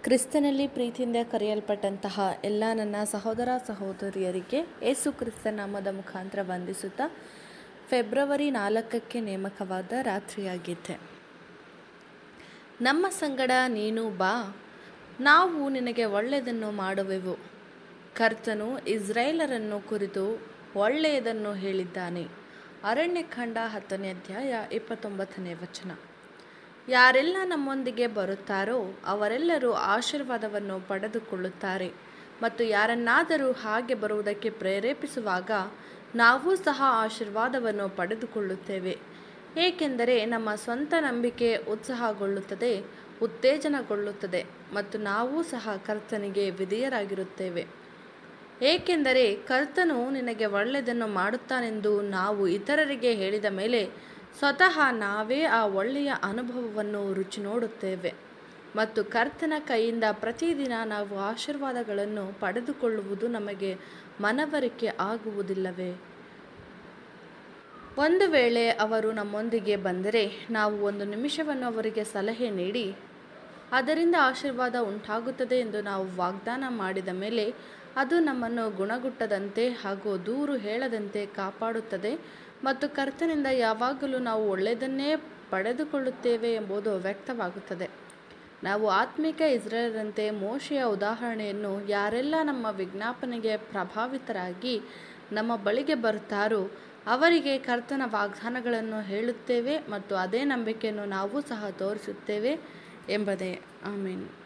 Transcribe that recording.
ಕ್ರಿಸ್ತನಲ್ಲಿ ಪ್ರೀತಿಯಿಂದ ಕರೆಯಲ್ಪಟ್ಟಂತಹ ಎಲ್ಲ ನನ್ನ ಸಹೋದರ ಸಹೋದರಿಯರಿಗೆ ಏಸು ಕ್ರಿಸ್ತ ನಾಮದ ಮುಖಾಂತರ ವಂದಿಸುತ್ತಾ ಫೆಬ್ರವರಿ ನಾಲ್ಕಕ್ಕೆ ನೇಮಕವಾದ ರಾತ್ರಿಯಾಗಿದ್ದೆ ನಮ್ಮ ಸಂಗಡ ನೀನು ಬಾ ನಾವು ನಿನಗೆ ಒಳ್ಳೆಯದನ್ನು ಮಾಡುವೆವು ಕರ್ತನು ಇಸ್ರಾಯೇಲರನ್ನು ಕುರಿತು ಒಳ್ಳೆಯದನ್ನು ಹೇಳಿದ್ದಾನೆ ಅರಣ್ಯಖಂಡ ಹತ್ತನೇ ಅಧ್ಯಾಯ ಇಪ್ಪತ್ತೊಂಬತ್ತನೇ ವಚನ ಯಾರೆಲ್ಲ ನಮ್ಮೊಂದಿಗೆ ಬರುತ್ತಾರೋ ಅವರೆಲ್ಲರೂ ಆಶೀರ್ವಾದವನ್ನು ಪಡೆದುಕೊಳ್ಳುತ್ತಾರೆ ಮತ್ತು ಯಾರನ್ನಾದರೂ ಹಾಗೆ ಬರುವುದಕ್ಕೆ ಪ್ರೇರೇಪಿಸುವಾಗ ನಾವು ಸಹ ಆಶೀರ್ವಾದವನ್ನು ಪಡೆದುಕೊಳ್ಳುತ್ತೇವೆ ಏಕೆಂದರೆ ನಮ್ಮ ಸ್ವಂತ ನಂಬಿಕೆ ಉತ್ಸಾಹಗೊಳ್ಳುತ್ತದೆ ಉತ್ತೇಜನಗೊಳ್ಳುತ್ತದೆ ಮತ್ತು ನಾವು ಸಹ ಕರ್ತನಿಗೆ ವಿಧೇಯರಾಗಿರುತ್ತೇವೆ ಏಕೆಂದರೆ ಕರ್ತನು ನಿನಗೆ ಒಳ್ಳೆಯದನ್ನು ಮಾಡುತ್ತಾನೆಂದು ನಾವು ಇತರರಿಗೆ ಹೇಳಿದ ಮೇಲೆ ಸ್ವತಃ ನಾವೇ ಆ ಒಳ್ಳೆಯ ಅನುಭವವನ್ನು ರುಚಿ ನೋಡುತ್ತೇವೆ ಮತ್ತು ಕರ್ತನ ಕೈಯಿಂದ ಪ್ರತಿದಿನ ನಾವು ಆಶೀರ್ವಾದಗಳನ್ನು ಪಡೆದುಕೊಳ್ಳುವುದು ನಮಗೆ ಮನವರಿಕೆ ಆಗುವುದಿಲ್ಲವೇ ಒಂದು ವೇಳೆ ಅವರು ನಮ್ಮೊಂದಿಗೆ ಬಂದರೆ ನಾವು ಒಂದು ನಿಮಿಷವನ್ನು ಅವರಿಗೆ ಸಲಹೆ ನೀಡಿ ಅದರಿಂದ ಆಶೀರ್ವಾದ ಉಂಟಾಗುತ್ತದೆ ಎಂದು ನಾವು ವಾಗ್ದಾನ ಮಾಡಿದ ಮೇಲೆ ಅದು ನಮ್ಮನ್ನು ಗುಣಗುಟ್ಟದಂತೆ ಹಾಗೂ ದೂರು ಹೇಳದಂತೆ ಕಾಪಾಡುತ್ತದೆ ಮತ್ತು ಕರ್ತನಿಂದ ಯಾವಾಗಲೂ ನಾವು ಒಳ್ಳೆಯದನ್ನೇ ಪಡೆದುಕೊಳ್ಳುತ್ತೇವೆ ಎಂಬುದು ವ್ಯಕ್ತವಾಗುತ್ತದೆ ನಾವು ಆತ್ಮಿಕ ಇಸ್ರೇಲರಂತೆ ಮೋಶೆಯ ಉದಾಹರಣೆಯನ್ನು ಯಾರೆಲ್ಲ ನಮ್ಮ ವಿಜ್ಞಾಪನೆಗೆ ಪ್ರಭಾವಿತರಾಗಿ ನಮ್ಮ ಬಳಿಗೆ ಬರುತ್ತಾರೋ ಅವರಿಗೆ ಕರ್ತನ ವಾಗ್ದಾನಗಳನ್ನು ಹೇಳುತ್ತೇವೆ ಮತ್ತು ಅದೇ ನಂಬಿಕೆಯನ್ನು ನಾವು ಸಹ ತೋರಿಸುತ್ತೇವೆ ಎಂಬುದೇ ಆಮೇಲೆ